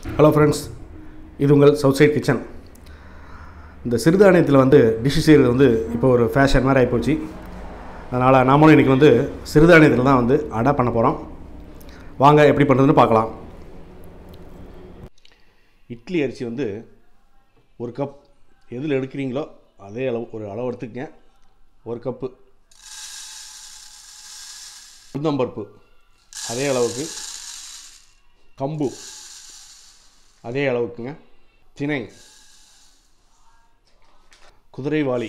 hello friends இது உங்கள் south side kitchen இந்த சிறுதானியத்தில் வந்து டிஷ் செய்கிறது வந்து இப்போ ஒரு ஃபேஷன் மாதிரி ஆகிப்போச்சு அதனால் நாமளும் இன்றைக்கி வந்து சிறுதானியத்தில் தான் வந்து அடை பண்ண போகிறோம் வாங்க எப்படி பண்ணுறதுன்னு பார்க்கலாம் இட்லி அரிசி வந்து ஒரு கப் எதில் எடுக்கிறீங்களோ அதே அளவு ஒரு அளவு எடுத்துக்கங்க ஒரு கப்பு உளுந்தம்பருப்பு அதே அளவுக்கு கம்பு அதே அளவுக்குங்க திணை குதிரைவாளி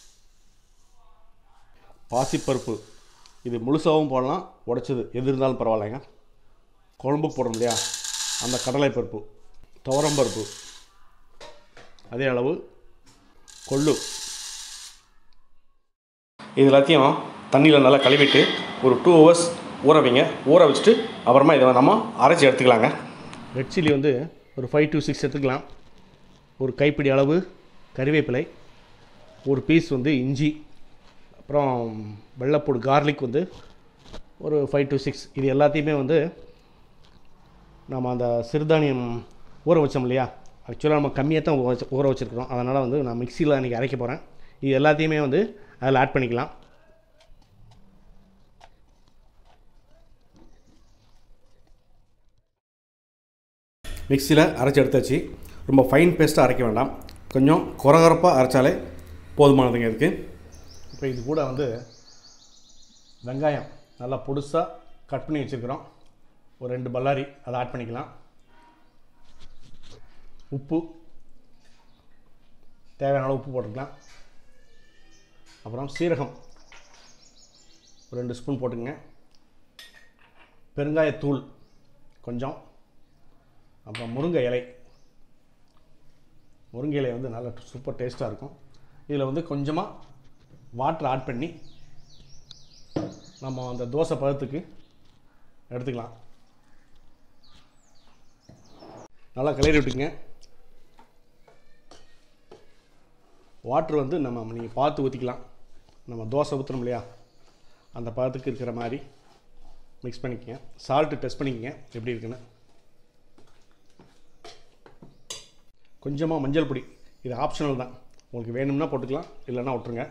பாசிப்பருப்பு இது முழுசாகவும் போடலாம் உடைச்சது எது இருந்தாலும் பரவாயில்லைங்க குழம்பு போடணும் இல்லையா அந்த கடலைப்பருப்பு துவரம்பருப்பு அதே அளவு கொள்ளு இது எல்லாத்தையும் தண்ணியில் நல்லா கழுவிட்டு ஒரு டூ ஹவர்ஸ் ஊற வைங்க ஊற வச்சுட்டு அப்புறமா இதை நம்ம அரைச்சி எடுத்துக்கலாங்க ரெட் சில்லி வந்து ஒரு ஃபைவ் டு சிக்ஸ் எடுத்துக்கலாம் ஒரு கைப்பிடி அளவு கறிவேப்பிலை ஒரு பீஸ் வந்து இஞ்சி அப்புறம் வெள்ளைப்பூடு கார்லிக் வந்து ஒரு ஃபைவ் டு சிக்ஸ் இது எல்லாத்தையுமே வந்து நம்ம அந்த சிறுதானியம் ஊற வச்சோம் இல்லையா ஆக்சுவலாக நம்ம கம்மியாக தான் ஊற வச்சு ஊற வச்சுருக்கிறோம் அதனால் வந்து நான் மிக்சியில் இன்றைக்கி அரைக்க போகிறேன் இது எல்லாத்தையுமே வந்து அதில் ஆட் பண்ணிக்கலாம் மிக்சியில் அரைச்சி எடுத்தாச்சு ரொம்ப ஃபைன் பேஸ்ட்டாக அரைக்க வேண்டாம் கொஞ்சம் குறகுறப்பாக அரைச்சாலே போதுமானதுங்க இதுக்கு இப்போ இது கூட வந்து வெங்காயம் நல்லா பொடுசாக கட் பண்ணி வச்சுருக்கிறோம் ஒரு ரெண்டு பல்லாரி அதை ஆட் பண்ணிக்கலாம் உப்பு தேவையான அளவு உப்பு போட்டுக்கலாம் அப்புறம் சீரகம் ஒரு ரெண்டு ஸ்பூன் போட்டுங்க பெருங்காயத்தூள் கொஞ்சம் அப்புறம் முருங்கை இலை முருங்கை இலை வந்து நல்லா சூப்பர் டேஸ்ட்டாக இருக்கும் இதில் வந்து கொஞ்சமாக வாட்டர் ஆட் பண்ணி நம்ம அந்த தோசை பதத்துக்கு எடுத்துக்கலாம் நல்லா கிளறி விட்டுங்க வாட்ரு வந்து நம்ம நீங்கள் பார்த்து ஊற்றிக்கலாம் நம்ம தோசை ஊற்றுறோம் இல்லையா அந்த பதத்துக்கு இருக்கிற மாதிரி மிக்ஸ் பண்ணிக்கங்க சால்ட்டு டெஸ்ட் பண்ணிக்கங்க எப்படி இருக்குன்னு கொஞ்சமாக மஞ்சள் பொடி இது ஆப்ஷனல் தான் உங்களுக்கு வேணும்னா போட்டுக்கலாம் இல்லைன்னா விட்ருங்க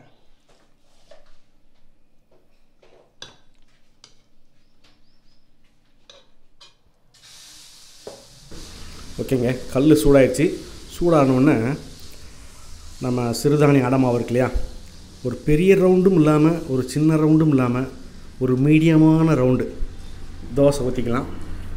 ஓகேங்க கல் சூடாயிடுச்சு சூடானோடனே நம்ம சிறுதானிய அடமாவு இருக்கு இல்லையா ஒரு பெரிய ரவுண்டும் இல்லாமல் ஒரு சின்ன ரவுண்டும் இல்லாமல் ஒரு மீடியமான ரவுண்டு தோசை ஊற்றிக்கலாம்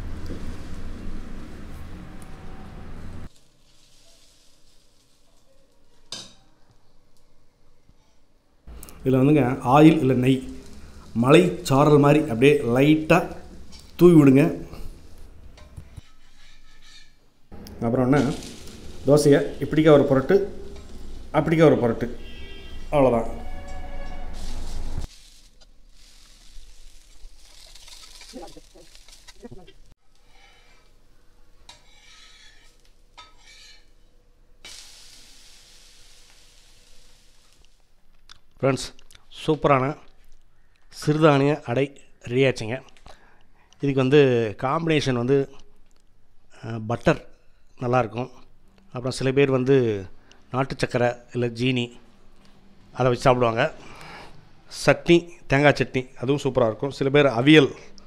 இதில் வந்துங்க ஆயில் இல்லை நெய் மலை சாரல் மாதிரி அப்படியே லைட்டாக தூவி விடுங்க அப்புறம் என்ன தோசையை இப்படிக்கா ஒரு புரட்டு அப்படிக்கா ஒரு புரட்டு அவ்வளோதான் ஃப்ரெண்ட்ஸ் சூப்பரான சிறுதானிய அடை ரெடி ஆச்சுங்க இதுக்கு வந்து காம்பினேஷன் வந்து பட்டர் நல்லாயிருக்கும் அப்புறம் சில பேர் வந்து நாட்டு சக்கரை இல்லை ஜீனி அதை வச்சு சாப்பிடுவாங்க சட்னி தேங்காய் சட்னி அதுவும் சூப்பராக இருக்கும் சில பேர் அவியல்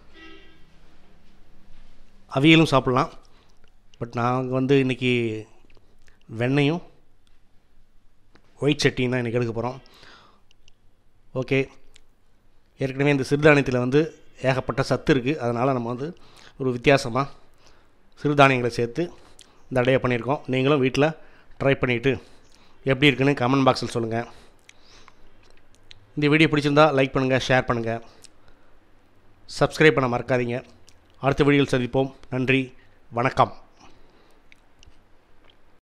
அவியலும் சாப்பிட்லாம் பட் நாங்கள் வந்து இன்றைக்கி வெண்ணையும் ஒயிட் சட்னியும் தான் இன்றைக்கி எடுக்க போகிறோம் ஓகே ஏற்கனவே இந்த சிறுதானியத்தில் வந்து ஏகப்பட்ட சத்து இருக்குது அதனால் நம்ம வந்து ஒரு வித்தியாசமாக சிறுதானியங்களை சேர்த்து இந்த அடையை பண்ணியிருக்கோம் நீங்களும் வீட்டில் ட்ரை பண்ணிவிட்டு எப்படி இருக்குன்னு கமெண்ட் பாக்ஸில் சொல்லுங்கள் இந்த வீடியோ பிடிச்சிருந்தா லைக் பண்ணுங்கள் ஷேர் பண்ணுங்கள் சப்ஸ்கிரைப் பண்ண மறக்காதீங்க அடுத்த வீடியோவில் சந்திப்போம் நன்றி வணக்கம்